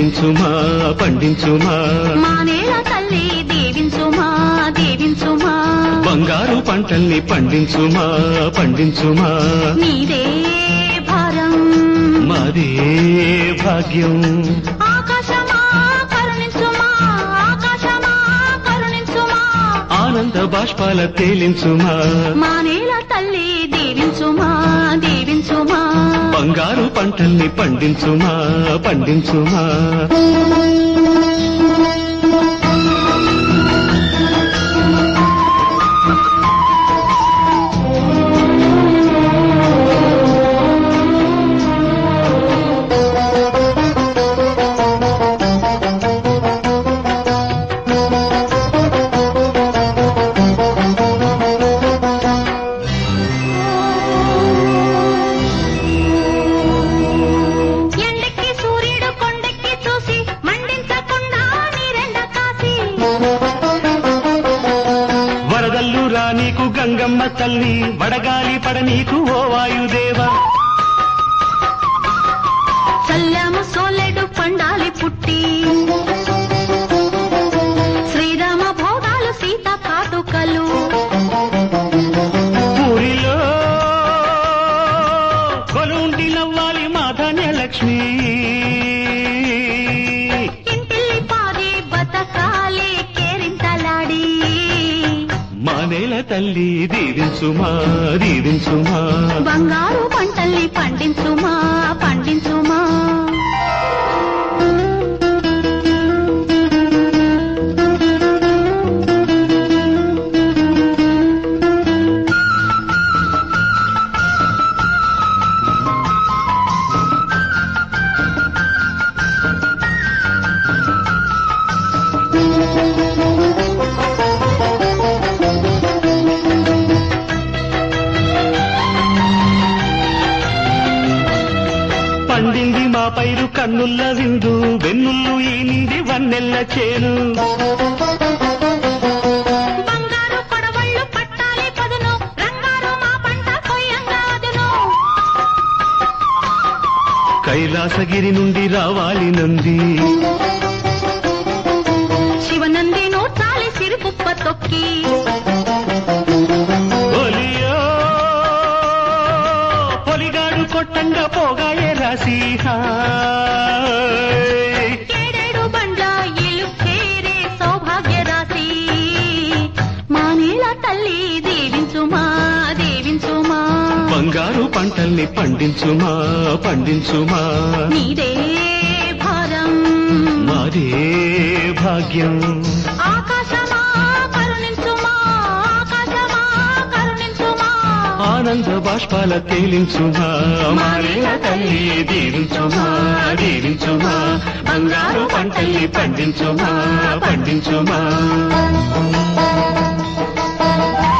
పండించుమా పండించుమా మా నేల తల్లి దీవించుమా దీవించుమా బంగారు పంటల్ని పండించుమా పండించుమా నీదే భారం మాదే భాగ్యం ఆకాశమా కరుణించుమా ఆకాశమా కరుణించుమా ఆనంద బాష్పాల తేలించుమా మా నేల తల్లి దీవించుమా దీవించుమా బంగారు పంటల్ని పండించుమా పండించుమా ఎండెక్కి సూర్యుడు కొండెక్కి చూసి మండించకుండా నీరెండ కాసి వరదల్లు రా నీకు గంగమ్మ తల్లి వడగాలి పడ నీకు ఓ వాయుదేవా చల్లము సోలెడు పండాలి పుట్టి శ్రీరామ భోగాలు సీత కాటుకలు ఊరిలో కొలుండి నవ్వాలి మాధన్య లక్ష్మి ఇంటిల్లి పాది బతకాలి కేరింతలాడి మా నేల తల్లి దీవించుమా దీవించుమా బంగారు పంటల్ని పండించుమా పండించుమా పండింది మా పైరు కన్నుల్ల విందు వెన్నుల్లు ఈనింది వన్నెల్ల చేను బంగారు కొడవళ్ళు పట్టాలి పదును రంగారు మా పంట కొయ్యంగా అదును కైలాసగిరి నుండి రావాలి నంది శివనంది నూర్చాలి సిరిపుప్ప తొక్కి ఒలియో పొలిగాడు కొట్టంగా పోగాయే రాసి హాయ్. ఏడేడు బండ్ల ఇల్లు చేరే సౌభాగ్య రాశి మా నీల తల్లి దీవించుమా దీవించుమా బంగారు పంటల్ని పండించుమా పండించుమా నీదే భారం మాదే భాగ్యం ఆకాశమా కరుణించుమా ఆకాశమా కరుణించుమా ఆనంద బాష్పాల తేలించుమా మారేల తల్లి దీవించుమా దీవించుమా బంగారు పంటల్ని పండించుమా పండించుమా